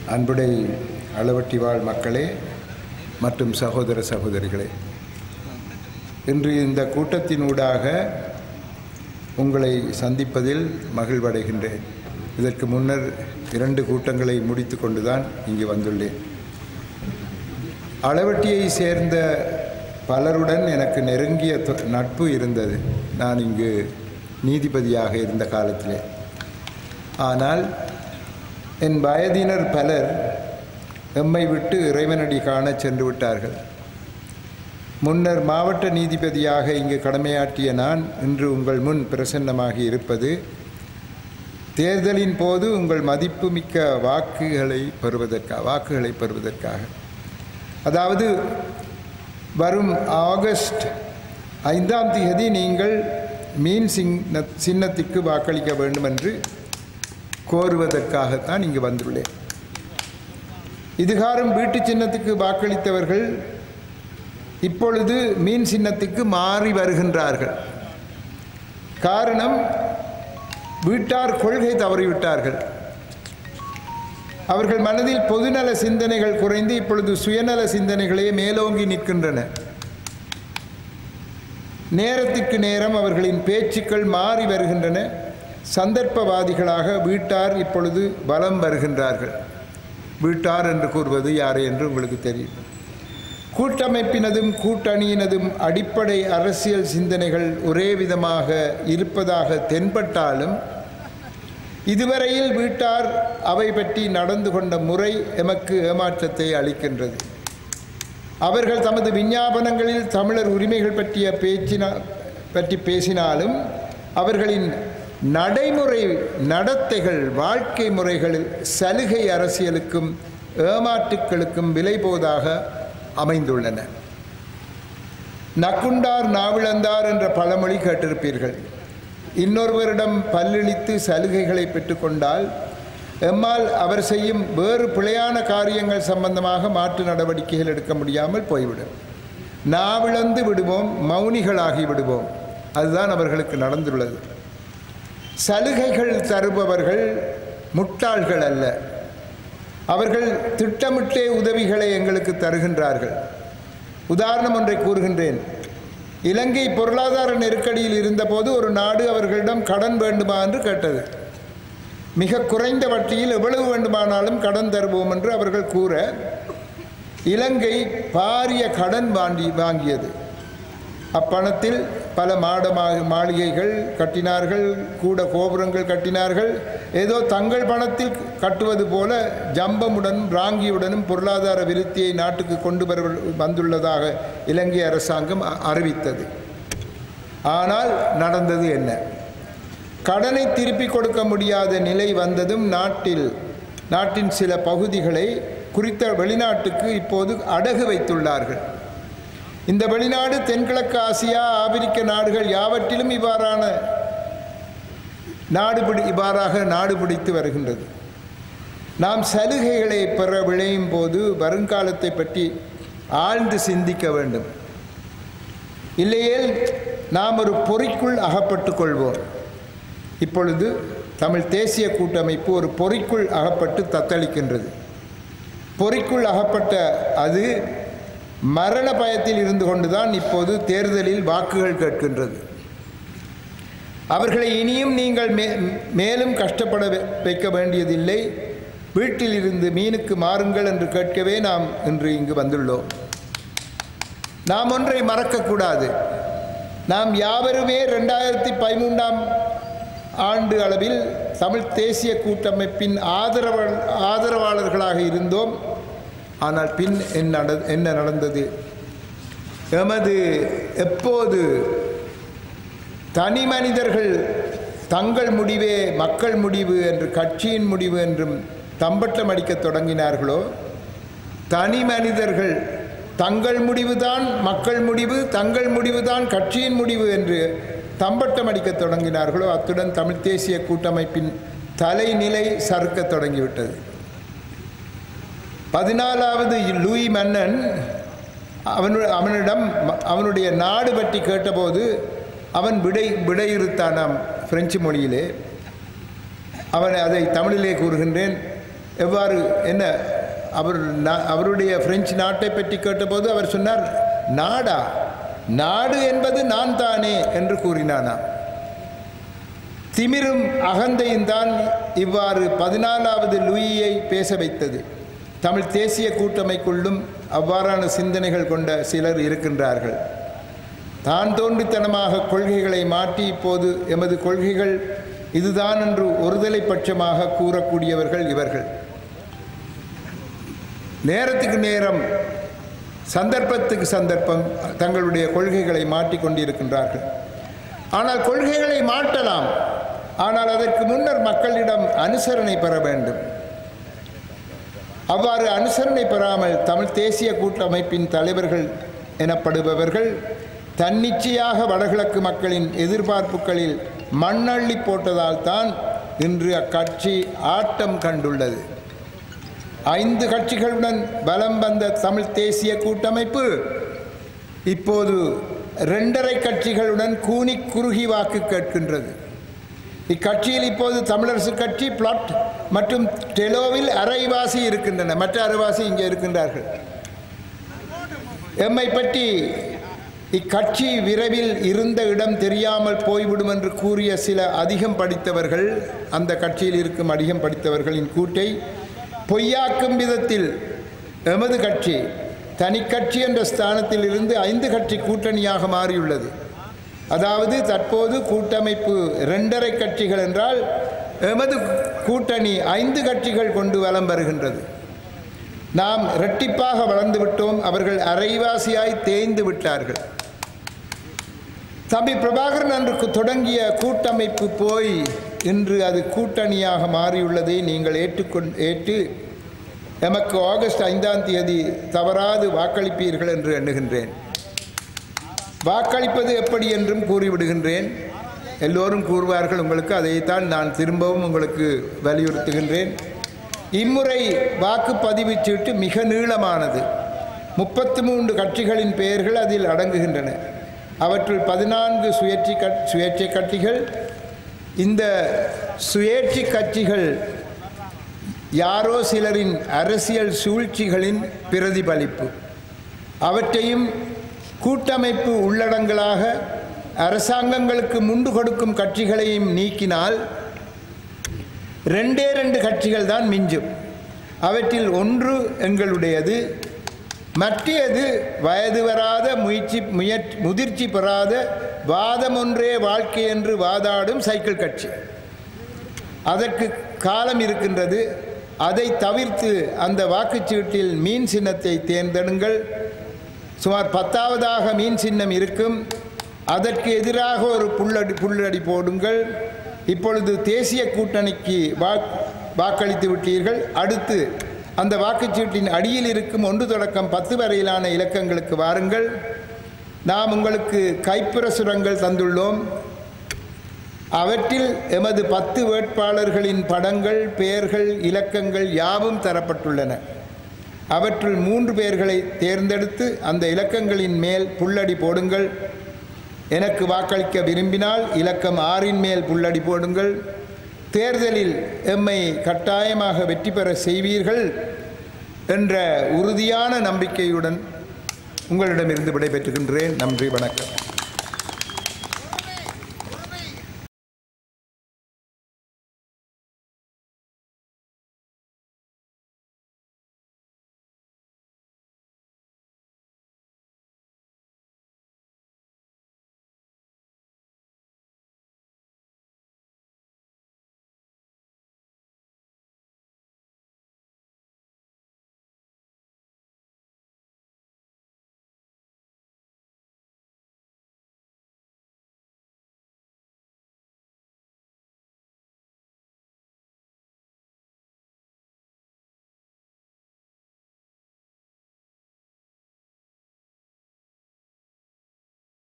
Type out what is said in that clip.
அன்புடை அளவட்டி வாழ் மக்களே மற்றும் சகோதர சகோதரிகளே இன்று இந்த கூட்டத்தினூடாக உங்களை சந்திப்பதில் மகிழ்வடைகின்றேன் இதற்கு முன்னர் இரண்டு கூட்டங்களை முடித்து கொண்டுதான் இங்கு வந்துள்ளேன் அளவட்டியை சேர்ந்த பலருடன் எனக்கு நெருங்கிய தொ- நட்பு இருந்தது நான் இங்கு நீதிபதியாக இருந்த காலத்திலே ஆனால் என் வயதினர் பலர் எம்மை விட்டு இறைவனடி காணச் சென்று விட்டார்கள் முன்னர் மாவட்ட நீதிபதியாக இங்கு கடமையாற்றிய நான் இன்று உங்கள் முன் பிரசன்னமாகி இருப்பது தேர்தலின் போது உங்கள் மதிப்புமிக்க வாக்குகளை பெறுவதற்காக வாக்குகளை பெறுவதற்காக அதாவது வரும் ஆகஸ்ட் ஐந்தாம் தேதி நீங்கள் மீன் சின்ன சின்னத்திற்கு வாக்களிக்க வேண்டும் என்று கோருவதற்காகத்தான் இங்கு வந்துள்ளேன் இதுகாரம் வீட்டு சின்னத்துக்கு வாக்களித்தவர்கள் இப்பொழுது மீன் சின்னத்துக்கு மாறி வருகின்றார்கள் காரணம் வீட்டார் கொள்கை தவறிவிட்டார்கள் அவர்கள் மனதில் பொதுநல சிந்தனைகள் குறைந்து இப்பொழுது சுயநல சிந்தனைகளே மேலோங்கி நிற்கின்றன நேரத்துக்கு நேரம் அவர்களின் பேச்சுக்கள் மாறி வருகின்றன சந்தர்ப்பவாதிகளாக வீட்டார் இப்பொழுது வலம் வருகின்றார்கள் வீட்டார் என்று கூறுவது யார் என்று உங்களுக்கு தெரியும் கூட்டமைப்பினதும் கூட்டணியினதும் அடிப்படை அரசியல் சிந்தனைகள் ஒரே விதமாக இருப்பதாக தென்பட்டாலும் இதுவரையில் வீட்டார் அவை பற்றி நடந்து கொண்ட முறை எமக்கு ஏமாற்றத்தை அளிக்கின்றது அவர்கள் தமது விஞ்ஞாபனங்களில் தமிழர் உரிமைகள் பற்றிய பேச்சினா பற்றி பேசினாலும் அவர்களின் நடைமுறை நடத்தைகள் வாழ்க்கை முறைகளில் சலுகை அரசியலுக்கும் ஏமாற்றுக்களுக்கும் விலை போதாக அமைந்துள்ளன நக்குண்டார் நாவிழந்தார் என்ற பழமொழி கேட்டிருப்பீர்கள் இன்னொருவரிடம் பல்லிழித்து சலுகைகளை பெற்றுக்கொண்டால் எம்மால் அவர் செய்யும் வேறு பிழையான காரியங்கள் சம்பந்தமாக மாற்று நடவடிக்கைகள் எடுக்க முடியாமல் போய்விடும் நாவிழந்து விடுவோம் மௌனிகளாகி விடுவோம் அதுதான் அவர்களுக்கு நடந்துள்ளது சலுகைகள் தருபவர்கள் முட்டாள்கள் அல்ல அவர்கள் திட்டமிட்டே உதவிகளை எங்களுக்கு தருகின்றார்கள் உதாரணம் ஒன்றை கூறுகின்றேன் இலங்கை பொருளாதார நெருக்கடியில் இருந்தபோது ஒரு நாடு அவர்களிடம் கடன் வேண்டுமா என்று கேட்டது மிக குறைந்த வட்டியில் எவ்வளவு வேண்டுமானாலும் கடன் தருவோம் என்று அவர்கள் கூற இலங்கை பாரிய கடன் வாங்கி வாங்கியது அப்பணத்தில் பல மாட மா- மாளிகைகள் கட்டினார்கள் கூட கோபுரங்கள் கட்டினார்கள் ஏதோ தங்கள் பணத்தில் கட்டுவது போல ஜம்பமுடனும் ராங்கியுடனும் பொருளாதார விருத்தியை நாட்டுக்கு கொண்டு வர வந்துள்ளதாக இலங்கை அரசாங்கம் அ- அறிவித்தது ஆனால் நடந்தது என்ன கடனை திருப்பி கொடுக்க முடியாத நிலை வந்ததும் நாட்டில் நாட்டின் சில பகுதிகளை குறித்த வெளிநாட்டுக்கு இப்போது அடகு வைத்துள்ளார்கள் இந்த வெளிநாடு தென்கிழக்கு ஆசியா ஆப்பிரிக்க நாடுகள் யாவற்றிலும் இவ்வாறான நாடு பிடி இவ்வாறாக நாடு பிடித்து வருகின்றது நாம் சலுகைகளை பெற விளையும் போது வருங்காலத்தை பற்றி ஆழ்ந்து சிந்திக்க வேண்டும் இல்லையேல் நாம் ஒரு பொறிக்குள் அகப்பட்டுக் கொள்வோம் இப்பொழுது தமிழ் தேசிய கூட்டமைப்பு ஒரு பொறிக்குள் அகப்பட்டு தத்தளிக்கின்றது பொறிக்குள் அகப்பட்ட அது மரண பயத்தில் இருந்து கொண்டுதான் இப்போது தேர்தலில் வாக்குகள் கேட்கின்றது அவர்களை இனியும் நீங்கள் மே மேலும் கஷ்டப்பட வை- வைக்க வேண்டியதில்லை வீட்டில் இருந்து மீனுக்கு மாறுங்கள் என்று கேட்கவே நாம் இன்று இங்கு வந்துள்ளோம் நாம் ஒன்றை மறக்கக்கூடாது நாம் யாவருமே ரெண்டாயிரத்தி பதிமூன்றாம் ஆண்டு அளவில் தமிழ் தேசிய கூட்டமைப்பின் ஆதரவ ஆதரவாளர்களாக இருந்தோம் ஆனால் பின் என்ன நட- என்ன நடந்தது எமது எப்போது தனி மனிதர்கள் தங்கள் முடிவே மக்கள் முடிவு என்று கட்சியின் முடிவு என்றும் தம்பட்டம் அடிக்கத் தொடங்கினார்களோ தனி மனிதர்கள் தங்கள் முடிவுதான் மக்கள் முடிவு தங்கள் முடிவுதான் கட்சியின் முடிவு என்று தம்பட்டம் அடிக்கத் தொடங்கினார்களோ அத்துடன் தமிழ் தேசிய கூட்டமைப்பின் தலைநிலை சறுக்கத் தொடங்கிவிட்டது பதினாலாவது லூயி மன்னன் அவனு அவனிடம் ம- அவனுடைய நாடு பற்றி கேட்டபோது அவன் விடை விடையிறுத்தானாம் பிரெஞ்சு மொழியிலே அவன் அதை தமிழிலே கூறுகின்றேன் எவ்வாறு என்ன அவர் நா- அவருடைய பிரெஞ்சு நாட்டை பற்றி கேட்டபோது அவர் சொன்னார் நாடா நாடு என்பது நான் தானே என்று கூறினானாம் திமிரும் அகந்தையும் தான் இவ்வாறு பதினாலாவது லூயியை பேச வைத்தது தமிழ் தேசிய கூட்டமைக்குள்ளும் அவ்வாறான சிந்தனைகள் கொண்ட சிலர் இருக்கின்றார்கள் தான் தோன்றித்தனமாக கொள்கைகளை மாற்றி இப்போது எமது கொள்கைகள் இதுதான் என்று ஒருதலை பட்சமாக கூறக்கூடியவர்கள் இவர்கள் நேரத்துக்கு நேரம் சந்தர்ப்பத்துக்கு சந்தர்ப்பம் தங்களுடைய கொள்கைகளை மாற்றிக் கொண்டிருக்கின்றார்கள் ஆனால் கொள்கைகளை மாற்றலாம் ஆனால் அதற்கு முன்னர் மக்களிடம் அனுசரணை பெற வேண்டும் அவ்வாறு அனுசரணை பெறாமல் தமிழ் தேசிய கூட்டமைப்பின் தலைவர்கள் எனப்படுபவர்கள் தன்னிச்சையாக வடகிழக்கு மக்களின் எதிர்பார்ப்புகளில் மண்ணள்ளி போட்டதால் தான் இன்று அக்கட்சி ஆட்டம் கண்டுள்ளது ஐந்து கட்சிகளுடன் பலம் வந்த தமிழ் தேசிய கூட்டமைப்பு இப்போது இரண்டரை கட்சிகளுடன் கூனி குறுகி வாக்கு கேட்கின்றது இக்கட்சியில் இப்போது தமிழரசு கட்சி பிளாட் மற்றும் டெலோவில் அரைவாசி இருக்கின்றன மற்ற அரைவாசி இங்கே இருக்கின்றார்கள் எம்மை பற்றி இக்கட்சி விரைவில் இருந்த இடம் தெரியாமல் போய்விடும் என்று கூறிய சில அதிகம் படித்தவர்கள் அந்த கட்சியில் இருக்கும் அதிகம் படித்தவர்களின் கூட்டை பொய்யாக்கும் விதத்தில் எமது கட்சி தனிக்கட்சி என்ற ஸ்தானத்தில் இருந்து ஐந்து கட்சி கூட்டணியாக மாறியுள்ளது அதாவது தற்போது கூட்டமைப்பு இரண்டரை கட்சிகள் என்றால் எமது கூட்டணி ஐந்து கட்சிகள் கொண்டு வலம் வருகின்றது நாம் இரட்டிப்பாக வளர்ந்து விட்டோம் அவர்கள் அரைவாசியாய் தேய்ந்து விட்டார்கள் தம்பி பிரபாகரன் அன்று தொடங்கிய கூட்டமைப்பு போய் இன்று அது கூட்டணியாக மாறியுள்ளதை நீங்கள் ஏற்றுக்கொண் ஏற்று எமக்கு ஆகஸ்ட் ஐந்தாம் தேதி தவறாது வாக்களிப்பீர்கள் என்று எண்ணுகின்றேன் வாக்களிப்பது எப்படி என்றும் கூறிவிடுகின்றேன் எல்லோரும் கூறுவார்கள் உங்களுக்கு அதைத்தான் நான் திரும்பவும் உங்களுக்கு வலியுறுத்துகின்றேன் இம்முறை வாக்குப்பதிவு சீட்டு மிக நீளமானது முப்பத்து மூன்று கட்சிகளின் பெயர்கள் அதில் அடங்குகின்றன அவற்றுள் பதினான்கு சுயேட்சை கட் சுயேட்சை கட்சிகள் இந்த சுயேட்சை கட்சிகள் யாரோ சிலரின் அரசியல் சூழ்ச்சிகளின் பிரதிபலிப்பு அவற்றையும் கூட்டமைப்பு உள்ளடங்களாக அரசாங்கங்களுக்கு முண்டு கொடுக்கும் கட்சிகளையும் நீக்கினால் ரெண்டே ரெண்டு கட்சிகள் தான் மிஞ்சும் அவற்றில் ஒன்று எங்களுடையது மற்றையது வயது வராத முயற்சி முயற் முதிர்ச்சி பெறாத வாதம் ஒன்றே வாழ்க்கை என்று வாதாடும் சைக்கிள் கட்சி அதற்கு காலம் இருக்கின்றது அதை தவிர்த்து அந்த வாக்குச்சீட்டில் மீன் சின்னத்தை தேர்ந்தெடுங்கள் சுமார் பத்தாவதாக மீன் சின்னம் இருக்கும் அதற்கு எதிராக ஒரு புல்லடி புல்லடி போடுங்கள் இப்பொழுது தேசிய கூட்டணிக்கு வாக் வாக்களித்து விட்டீர்கள் அடுத்து அந்த வாக்குச்சீட்டின் அடியில் இருக்கும் ஒன்று தொடக்கம் பத்து வரையிலான இலக்கங்களுக்கு வாருங்கள் நாம் உங்களுக்கு கைப்பிரசுரங்கள் தந்துள்ளோம் அவற்றில் எமது பத்து வேட்பாளர்களின் படங்கள் பெயர்கள் இலக்கங்கள் யாவும் தரப்பட்டுள்ளன அவற்றுள் மூன்று பேர்களை தேர்ந்தெடுத்து அந்த இலக்கங்களின் மேல் புல்லடி போடுங்கள் எனக்கு வாக்களிக்க விரும்பினால் இலக்கம் ஆறின் மேல் புல்லடி போடுங்கள் தேர்தலில் எம்மை கட்டாயமாக வெற்றி பெற செய்வீர்கள் என்ற உறுதியான நம்பிக்கையுடன் உங்களிடமிருந்து விடைபெற்றுகின்றேன் நன்றி வணக்கம்